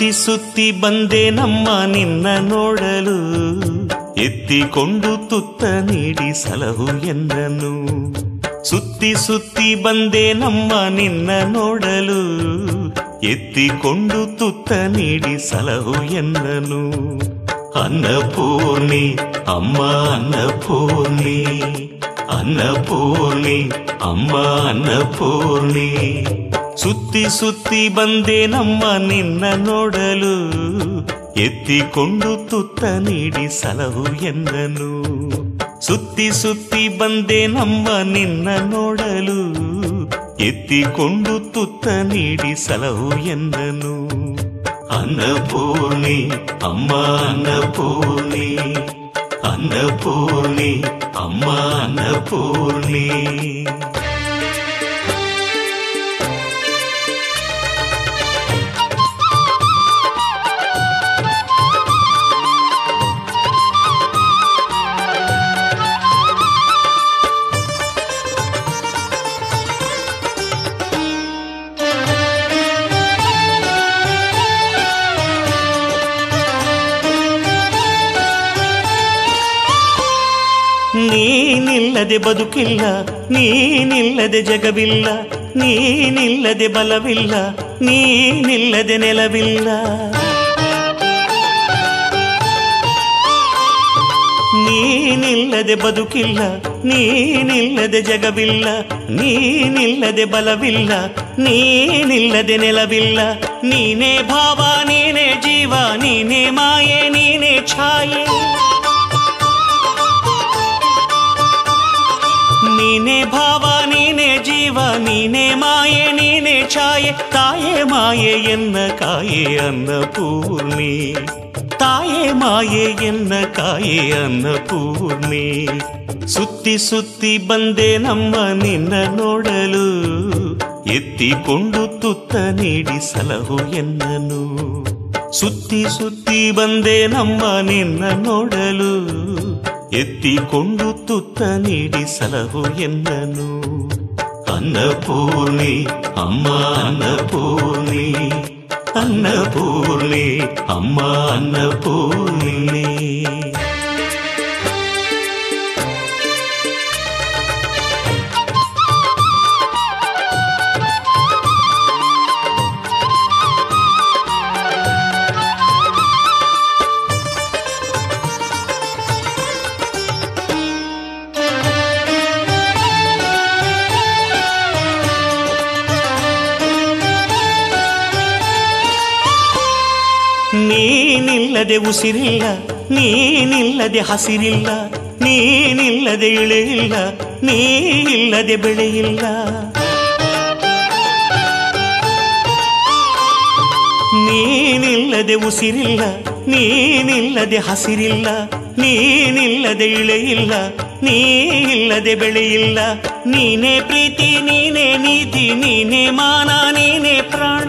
ಸುತ್ತಿ ಸುತ್ತಿ ಬಂದೆ ನಮ್ಮ ನಿನ್ನ ನೋಡಲು ಎತ್ತಿಕೊಂಡು ತುತ್ತ ನೀಡಿ ಸಲಹು ಎಂದನು ಸುತ್ತಿ ಸುತ್ತಿ ಬಂದೆ ನಮ್ಮ ನಿನ್ನ ನೋಡಲು ಎತ್ತಿಕೊಂಡು ತುತ್ತ ನೀಡಿ ಸಲಹು ಎಂದನು ಅನ್ನಪೂರ್ಣಿ ಅಮ್ಮ ಅನ್ನಪೂರ್ಣಿ ಅನ್ನಪೂರ್ಣಿ ಅಮ್ಮ ಅನ್ನಪೂರ್ಣಿ ಸುತ್ತಿ ಸುತ್ತಿ ಬಂದೆ ನಮ್ಮ ನಿನ್ನ ನೋಡಲು ಎತ್ತಿಕೊಂಡು ತುತ್ತ ನೀಡಿ ಸಲಹು ಎಂದನು ಸುತ್ತಿ ಸುತ್ತಿ ಬಂದೆ ನಮ್ಮ ನಿನ್ನ ನೋಡಲು ಎತ್ತಿಕೊಂಡು ತುತ್ತ ನೀಡಿ ಸಲಹು ಎಂದನು ಅನ್ನಪೂರ್ಣಿ ಅಮ್ಮ ಅನ್ನಪೂರ್ಣಿ ಅನ್ನಪೂರ್ಣಿ ಅಮ್ಮ ಅನ್ನಪೂರ್ಣಿ ನೀನಿಲ್ಲದೆ ಬದುಕಿಲ್ಲ ನೀನಿಲ್ಲದೆ ಜಗವಿಲ್ಲ ನೀನಿಲ್ಲದೆ ಬಲವಿಲ್ಲ ನೀನಿಲ್ಲದೆ ನೆಲವಿಲ್ಲ ನೀನಿಲ್ಲದೆ ಬದುಕಿಲ್ಲ ನೀನಿಲ್ಲದೆ ಜಗವಿಲ್ಲ ನೀನಿಲ್ಲದೆ ಬಲವಿಲ್ಲ ನೀನಿಲ್ಲದೆ ನೆಲವಿಲ್ಲ ನೀನೇ ಭಾವ ನೀನೇ ಜೀವ ನೀನೇ ಮಾಯೆ ನೀನೇ ಛಾಯೆ ನೀನೇ ಭಾವ ನೀನೇ ಜೀವ ನೀನೇ ಮಾಯೆ ನೀನೇ ಛಾಯೆ ತಾಯೇ ಮಾಯೆ ಎನ್ನ ಕಾಯೆ ಅನ್ನಪೂರ್ಣಿ ತಾಯೇ ಮಾಯೆ ಎನ್ನ ಕಾಯೆ ಅನ್ನಪೂರ್ಣಿ ಸುತ್ತಿ ಸುತ್ತಿ ಬಂದೆ ನಮ್ಮ ನಿನ್ನ ನೋಡಲು ಎತ್ತಿಕೊಂಡು ತುತ್ತ ನೀಡಿ ಸಲಹು ಎನ್ನನು ಸುತ್ತಿ ಸುತ್ತಿ ಬಂದೆ ನಮ್ಮ ನಿನ್ನ ನೋಡಲು ಎತ್ತಿಕೊಂಡು ತುತ್ತ ನೀಡಿ ಸಲಹು ಎನ್ನನು ಅನ್ನಪೂರ್ಣಿ ಅಮ್ಮ ಅನ್ನಪೂರ್ಣಿ ಅನ್ನಪೂರ್ಣಿ ಅಮ್ಮ ಅನ್ನಪೂರ್ಣಿ ನೀನಿಲ್ಲದೆ ಉಸಿರಿಲ್ಲ ನೀನಿಲ್ಲದೆ ಹಸಿರಿಲ್ಲ ನೀನಿಲ್ಲದೆ ಇಳೆಯಿಲ್ಲ ನೀನಿಲ್ಲದೆ ಬೆಳೆಯಿಲ್ಲ ನೀನಿಲ್ಲದೆ ಉಸಿರಿಲ್ಲ ನೀನಿಲ್ಲದೆ ಹಸಿರಿಲ್ಲ ನೀನಿಲ್ಲದೆ ಇಳೆಯಿಲ್ಲ ನೀನಿಲ್ಲದೆ ಬೆಳೆಯಿಲ್ಲ ನೀನೇ ಪ್ರೀತಿ ನೀನೇ ನೀತಿ ನೀನೇ ಮಾನ ನೀನೇ ಪ್ರಾಣ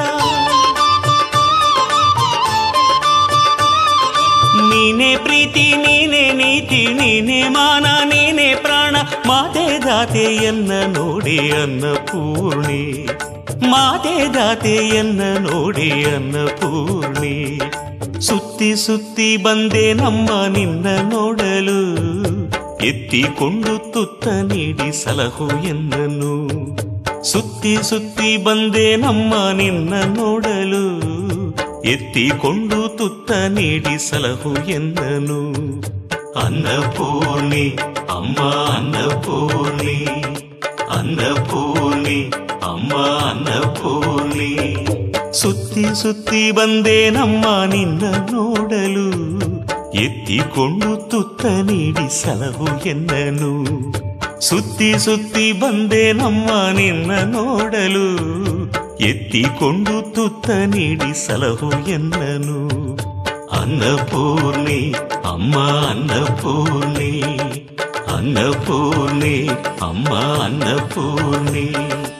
ನೀನೇ ಪ್ರೀತಿ ನೀನೇ ನೀತಿ ನೀನೇ ಮಾನ ನೀನೇ ಪ್ರಾಣ ಮಾತೆ ದಾತೆಯನ್ನ ನೋಡಿ ಅನ್ನಪೂರ್ಣಿ ಮಾತೆ ದಾತೆಯನ್ನ ನೋಡಿ ಅನ್ನಪೂರ್ಣಿ ಸುತ್ತಿ ಸುತ್ತಿ ಬಂದೆ ನಮ್ಮ ನಿನ್ನ ನೋಡಲು ಎತ್ತಿಕೊಂಡು ತುತ್ತ ನೀಡಿ ಸಲಹು ಎಂದನು ಸುತ್ತಿ ಸುತ್ತಿ ಬಂದೆ ನಮ್ಮ ನಿನ್ನ ನೋಡಲು ಎತ್ತಿಕೊಂಡು ತುತ್ತ ನೀಡಿ ಸಲಹು ಎಂದನು ಅನ್ನಪೂರ್ಣಿ ಅಮ್ಮ ಅನ್ನಪೂರ್ಣಿ ಅನ್ನಪೂರ್ಣಿ ಅಮ್ಮ ಅನ್ನಪೂರ್ಣಿ ಸುತ್ತಿ ಸುತ್ತಿ ಬಂದೆ ನಮ್ಮ ನಿನ್ನ ನೋಡಲು ಎತ್ತಿಕೊಂಡು ತುತ್ತ ನೀಡಿ ಸಲಹು ಎಂದನು ಸುತ್ತಿ ಸುತ್ತಿ ಬಂದೆ ನಮ್ಮ ನಿನ್ನ ನೋಡಲು ಎತ್ತಿಕೊಂಡು ತುತ್ತ ನೀಡಿ ಸಲಹು ಎನ್ನನು ಅನ್ನಪೂರ್ಣಿ ಅಮ್ಮ ಅನ್ನಪೂರ್ಣಿ ಅನ್ನಪೂರ್ಣಿ ಅಮ್ಮ ಅನ್ನಪೂರ್ಣಿ